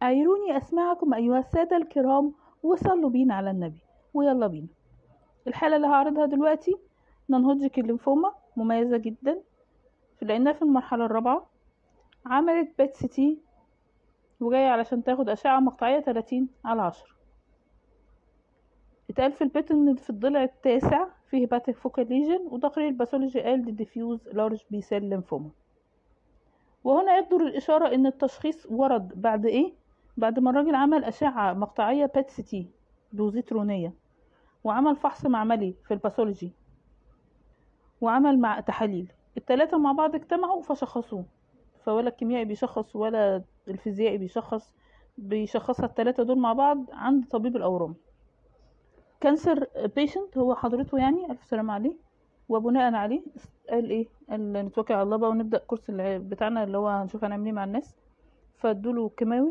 أعيروني أسمعكم أيها السادة الكرام وصلوا بينا على النبي ويلا بينا الحالة اللي هعرضها دلوقتي نون هودجكن ليمفوما مميزة جدا لأنها في المرحلة الرابعة عملت بيت سي تي وجاية علشان تاخد أشعة مقطعية 30 على 10 اتقال في البيت ان في الضلع التاسع فيه هيباتيك فوكال ليجن وتقرير الباثولوجي قال دي ديفيوز لارج بي سيل ليمفوما وهنا يقدر الإشارة إن التشخيص ورد بعد إيه؟ بعد ما الراجل عمل أشعة مقطعية بيت سي تي بوزيترونية وعمل فحص معملي في الباثولوجي وعمل مع تحاليل التلاتة مع بعض اجتمعوا فشخصوه فولا الكيميائي بيشخص ولا الفيزيائي بيشخص بيشخصها التلاتة دول مع بعض عند طبيب الأورام كانسر بيشنت هو حضرته يعني ألف سلامة عليه وبناء عليه قال ايه قال نتوكل على الله بقى ونبدأ كورس الع- بتاعنا اللي هو هنشوف هنعمل ايه مع الناس فادوله كيماوي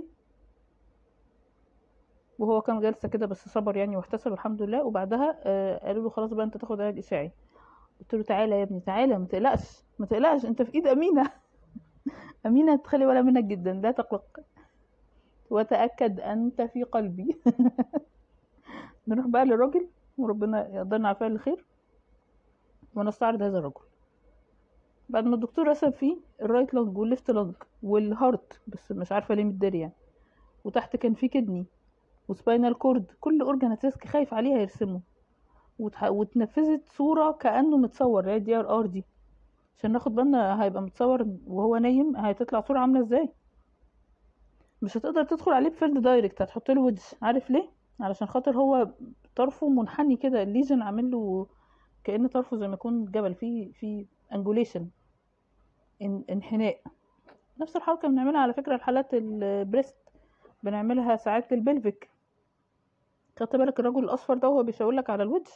وهو كان جلسة كده بس صبر يعني واحتسب الحمد لله وبعدها آه قالوا له خلاص بقى انت تاخد علاج اشعاعي قلت له تعالى يا ابني تعالى ما تقلقش ما تقلقش انت في ايد امينه امينه تخلي ولا منك جدا لا تقلق وتاكد انت في قلبي نروح بقى للراجل وربنا يقدرنا على فعل الخير ونستعرض هذا الرجل بعد ما الدكتور رسم فيه الرايت لونج والليفت لونج والهارت بس مش عارفه ليه متداري يعني وتحت كان فيه كدني وسباينال كورد كل اورجان تيسك خايف عليها يرسمه وتح... واتنفذت صورة كأنه متصور اللي هي دي ار ار دي عشان ناخد بالنا هيبقى متصور وهو نايم هتطلع صورة عاملة ازاي مش هتقدر تدخل عليه بفيلد دايركت هتحط له ويدج عارف ليه علشان خاطر هو طرفه منحني كده الليجن عامل له كأن طرفه زي ما يكون جبل فيه في انجوليشن انحناء نفس الحركة بنعملها على فكرة لحالات البريست بنعملها ساعات للبلفيك خدت بالك الرجل الاصفر ده وهو بيشاور لك على الوجه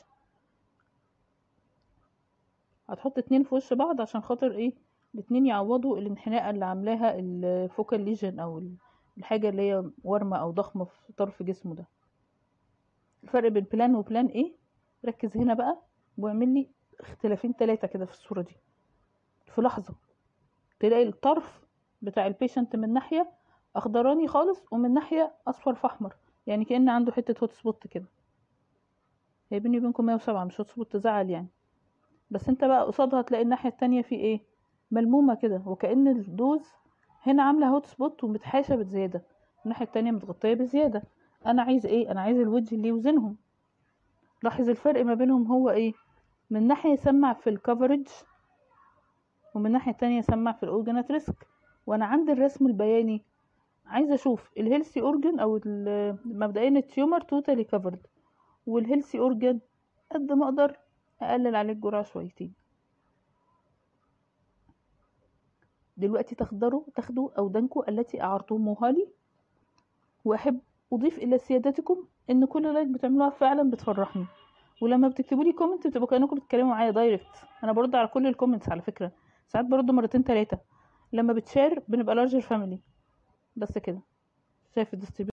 هتحط اتنين في وش بعض عشان خاطر ايه الاتنين يعوضوا الانحناء اللي عاملاها الفوكال ليجن او الحاجة اللي هي ورمة او ضخمة في طرف جسمه ده الفرق بين بلان وبلان ايه ركز هنا بقى واعمل لي اختلافين تلاتة كده في الصورة دي في لحظة تلاقي الطرف بتاع البيشنت من ناحية اخضراني خالص ومن ناحية اصفر فاحمر يعني كأن عنده حتة هوت سبوت كده هي بيني وبينكم 107 مش هوت سبوت تزعل يعني بس انت بقى قصادها تلاقي الناحية التانية في ايه ملمومة كده وكأن الدوز هنا عاملة هوت سبوت ومتحاشة بزيادة الناحية التانية متغطية بزيادة انا عايز ايه انا عايز الوجه اللي يوزنهم لاحظ الفرق ما بينهم هو ايه من ناحية يسمع في الكفرج ومن ناحية تانية يسمع في الاورجانات ريسك وانا عند الرسم البياني عايزه اشوف الهيلثي اورجن او مبدئيا التيومر توتالي كفرد والهيلثي اورجن قد ما اقدر اقلل عليه الجرعه شويتين دلوقتي تقدروا تاخدوا اودانكم التي اعرتموها لي واحب اضيف الى سيادتكم ان كل لايك بتعملوها فعلا بتفرحني ولما بتكتبوا لي كومنت بتبقوا كانكم بتتكلموا معايا دايركت انا برد على كل الكومنتس على فكره ساعات برد مرتين ثلاثه لما بتشير بنبقى لارجر فاميلي بس كده شايف الديستريبيوشن